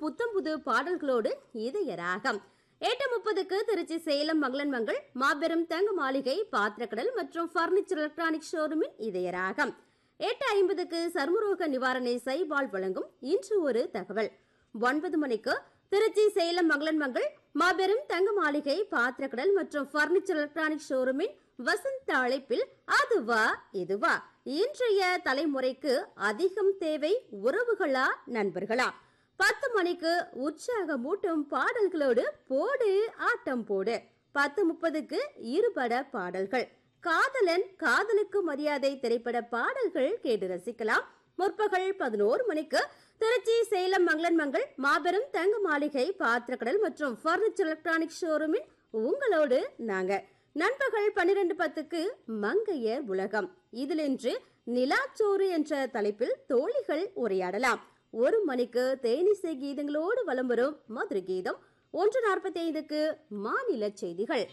புத்தம் புது பாடல்களோடு இதய ராகம் எட்டு முப்பதுக்கு திருச்சி சேலம் மங்களன் மங்கள் மாபெரும் தங்க மாளிகை பாத்திரக்கடல் மற்றும் பர்னிச்சர் எலக்ட்ரானிக் ஷோரூமின் இதய ராகம் எட்டு ஐம்பதுக்கு சர்மரோக நிவாரண சைபால் வழங்கும் இன்று ஒரு தகவல் ஒன்பது மணிக்கு திருச்சி சேலம் மங்களன் மங்கள் மாபெரும் தங்க மாளிகை பாத்திரக்கடல் மற்றும் பர்னிச்சர் எலக்ட்ரானிக் ஷோரூமின் வசந்த அழைப்பில் அதுவா இதுவா இன்றைய தலைமுறைக்கு அதிகம் தேவை உறவுகளா நண்பர்களா பத்து மணிக்கு உற்சாகமூட்டும் பாடல்களோடு போடு ஆட்டம் போடு பத்து முப்பதுக்கு இருபட பாடல்கள் காதலன் காதலுக்கு மரியாதை திரைப்பட பாடல்கள் கேட்டு ரசிக்கலாம் முற்பகல் பதினோரு மணிக்கு திருச்சி சேலம் மங்களன் மங்கள் மாபெரும் தங்க மாளிகை பாத்திரக்கடல் மற்றும் பர்னிச்சர் எலக்ட்ரானிக் ஷோரூமின் உங்களோடு நாங்க நண்பகல் பன்னிரண்டு பத்துக்கு மங்கைய உலகம் இதில் இன்று நிலாச்சோறு என்ற தலைப்பில் தோழிகள் உரையாடலாம் ஒரு மணிக்கு தேனிசை கீதங்களோடு வலம் வரும் மதுரை கீதம் ஒன்று நாற்பத்தி ஐந்துக்கு மாநில செய்திகள்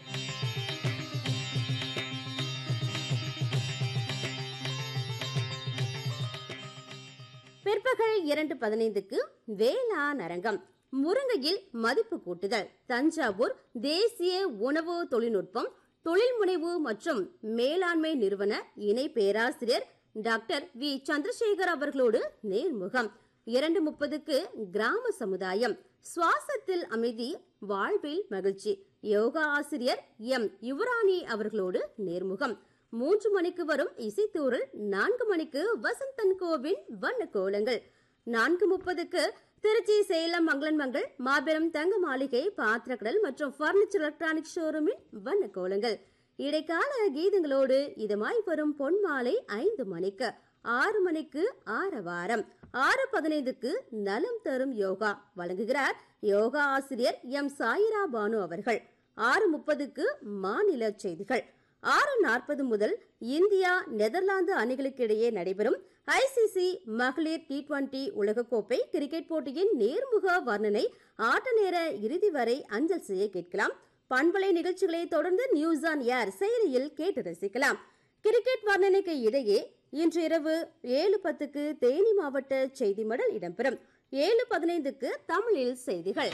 பிற்பகல் இரண்டு பதினைந்துக்கு வேளாண் அரங்கம் முருங்கையில் மதிப்பு கூட்டுதல் தஞ்சாவூர் தேசிய உணவு தொழில்நுட்பம் தொழில் முனைவு மற்றும் மேலாண்மை நிறுவன இணை பேராசிரியர் டாக்டர் வி சந்திரசேகர் அவர்களோடு நேர்முகம் இரண்டு முப்பதுக்கு கிராம சமுதாயம் சுவாசத்தில் அமைதி வாழ்வில் மகிழ்ச்சி யோகா ஆசிரியர் எம் யுவராணி அவர்களோடு நேர்முகம் மூன்று மணிக்கு வரும் இசைத்தூரல் நான்கு மணிக்கு வசந்தன் கோவின் வண்ண கோலங்கள் நான்கு முப்பதுக்கு திருச்சி சேலம் மங்களன் மங்கள் மாபெரும் தங்க மாளிகை பாத்திரக்கடல் மற்றும் பர்னிச்சர் எலக்ட்ரானிக் ஷோரூமின் வண்ண கோலங்கள் இடைக்கால கீதங்களோடு இதமாய் வரும் பொன் மாலை ஐந்து மணிக்கு ஆறு மணிக்கு ஆரவாரம் ஆறு பதினைந்துக்கு நலம் தரும் யோகா வழங்குகிறார் யோகா ஆசிரியர் எம் சாயிரா பானு அவர்கள் ஆறு முப்பதுக்கு மாநில செய்திகள் ஆறு நாற்பது முதல் இந்தியா நெதர்லாந்து அணிகளுக்கு இடையே நடைபெறும் ஐசிசி மகளிர் டி டுவெண்டி உலகக்கோப்பை கிரிக்கெட் போட்டியின் நேர்முக வர்ணனை ஆட்ட நேர இறுதி வரை அஞ்சல் செய்ய கேட்கலாம் பண்பலை நிகழ்ச்சிகளை தொடர்ந்து நியூஸ் ஆன் ஏர் செயலியில் கேட்டு ரசிக்கலாம் கிரிக்கெட் வர்ணனைக்கு இடையே இன்று இரவு ஏழு பத்துக்கு தேனி மாவட்ட செய்தி மடல் இடம்பெறும் ஏழு பதினைந்துக்கு தமிழில் செய்திகள்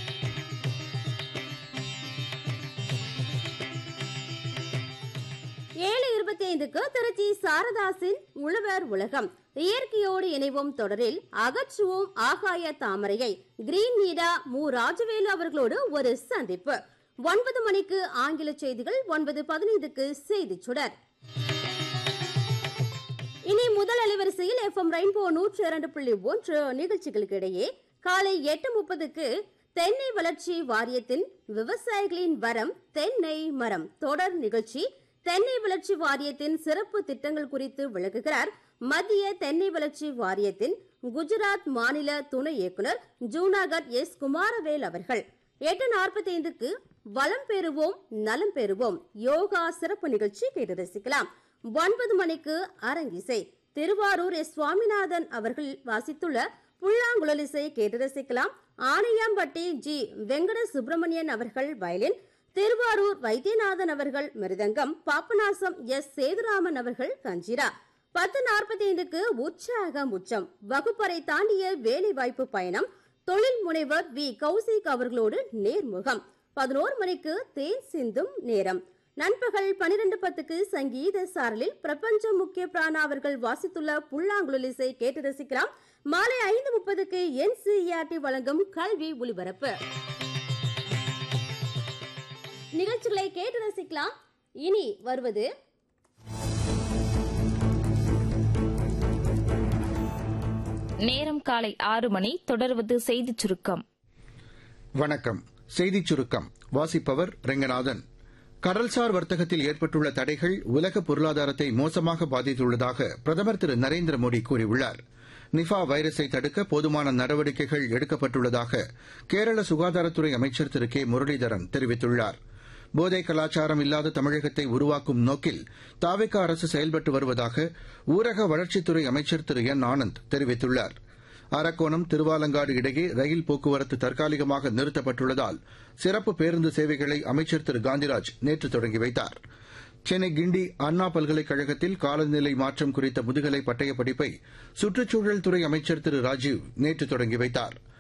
ஏழு இருபத்தி ஐந்துக்கு திருச்சி சாரதாசின் உழவர் உலகம் இயற்கையோடு இணைவோம் தொடரில் அகற்றுவோம் ஆகாய தாமரையை கிரீன் மீடா மு ராஜவேலு அவர்களோடு ஒரு சந்திப்பு ஒன்பது மணிக்கு ஆங்கில செய்திகள் ஒன்பது பதினைந்துக்கு செய்தி சுடர் இனி முதல் அலைவரிசையில் எஃப் எம் ரெயின்போ நூற்று இரண்டு புள்ளி ஒன்று நிகழ்ச்சிகளுக்கு இடையே காலை எட்டு முப்பதுக்கு தென்னை வளர்ச்சி வாரியத்தின் விவசாயிகளின் வரம் தென்னை மரம் தொடர் நிகழ்ச்சி தென்னை வளர்ச்சி வாரியத்தின் சிறப்பு திட்டங்கள் குறித்து விளக்குகிறார் மத்திய தென்னை வளர்ச்சி வாரியத்தின் குஜராத் மாநில துணை இயக்குனர் ஜூனாகட் எஸ் குமாரவேல் அவர்கள் எட்டு நாற்பத்தி ஐந்துக்கு வளம் பெறுவோம் நலம் பெறுவோம் யோகா சிறப்பு நிகழ்ச்சி கேட்டு ரசிக்கலாம் ஒன்பது மணிக்கு அரங்கிசை திருவாரூர் எஸ் சுவாமிநாதன் அவர்கள் வாசித்துள்ள புல்லாங்குழலிசை கேட்டு ரசிக்கலாம் ஆனையாம்பட்டி ஜி வெங்கட சுப்பிரமணியன் அவர்கள் வயலின் திருவாரூர் வைத்தியநாதன் அவர்கள் மிருதங்கம் பாப்பநாசம் எஸ் சேதுராமன் அவர்கள் கஞ்சிரா பத்து நாற்பத்தி ஐந்துக்கு உற்சாகம் உச்சம் வகுப்பறை தாண்டிய வேலை வாய்ப்பு பயணம் தொழில் முனைவர் வி கௌசிக் அவர்களோடு நேர்முகம் பதினோரு மணிக்கு தேன் சிந்தும் நேரம் நண்பகல் பனிரெண்டு பத்துக்கு சங்கீத சாரலில் பிரபஞ்ச முக்கிய பிராணா அவர்கள் வாசித்துள்ள புல்லாங்குழலிசை கேட்டு ரசிக்கலாம் மாலை ஐந்து முப்பதுக்கு என்சிஇஆர்டி வழங்கும் கல்வி ஒலிபரப்பு நிகழ்ச்சிகளை கேட்டு ரசிக்கலாம் இனி வருவது நேரம் காலை ஆறு மணி தொடர்வது செய்திச் சுருக்கம் வணக்கம் செய்திச் சுருக்கம் வாசிப்பவர் ரெங்கநாதன் கடல்சார் வர்த்தகத்தில் ஏற்பட்டுள்ள தடைகள் உலக பொருளாதாரத்தை மோசமாக பாதித்துள்ளதாக பிரதமர் திரு நரேந்திர மோடி கூறியுள்ளார் நிஃபா வைரஸை தடுக்க போதுமான நடவடிக்கைகள் எடுக்கப்பட்டுள்ளதாக கேரள சுகாதாரத்துறை அமைச்சர் திரு கே முரளிதரன் தெரிவித்துள்ளார் போதை கலாச்சாரம் இல்லாத தமிழகத்தை உருவாக்கும் நோக்கில் தாவிக அரசு செயல்பட்டு வருவதாக ஊரக வளர்ச்சித்துறை அமைச்சர் திரு என் ஆனந்த் தெரிவித்துள்ளார் அரக்கோணம் திருவாலங்காடு இடையே ரயில் போக்குவரத்து தற்காலிகமாக நிறுத்தப்பட்டுள்ளதால் சிறப்பு பேருந்து சேவைகளை அமைச்சர் திரு காந்திராஜ் நேற்று தொடங்கி வைத்தார் சென்னை கிண்டி அண்ணா பல்கலைக்கழகத்தில் காலநிலை மாற்றம் குறித்த முதுகலை பட்டய படிப்பை சுற்றுச்சூழல் துறை அமைச்சர் திரு ராஜீவ் நேற்று தொடங்கி வைத்தாா்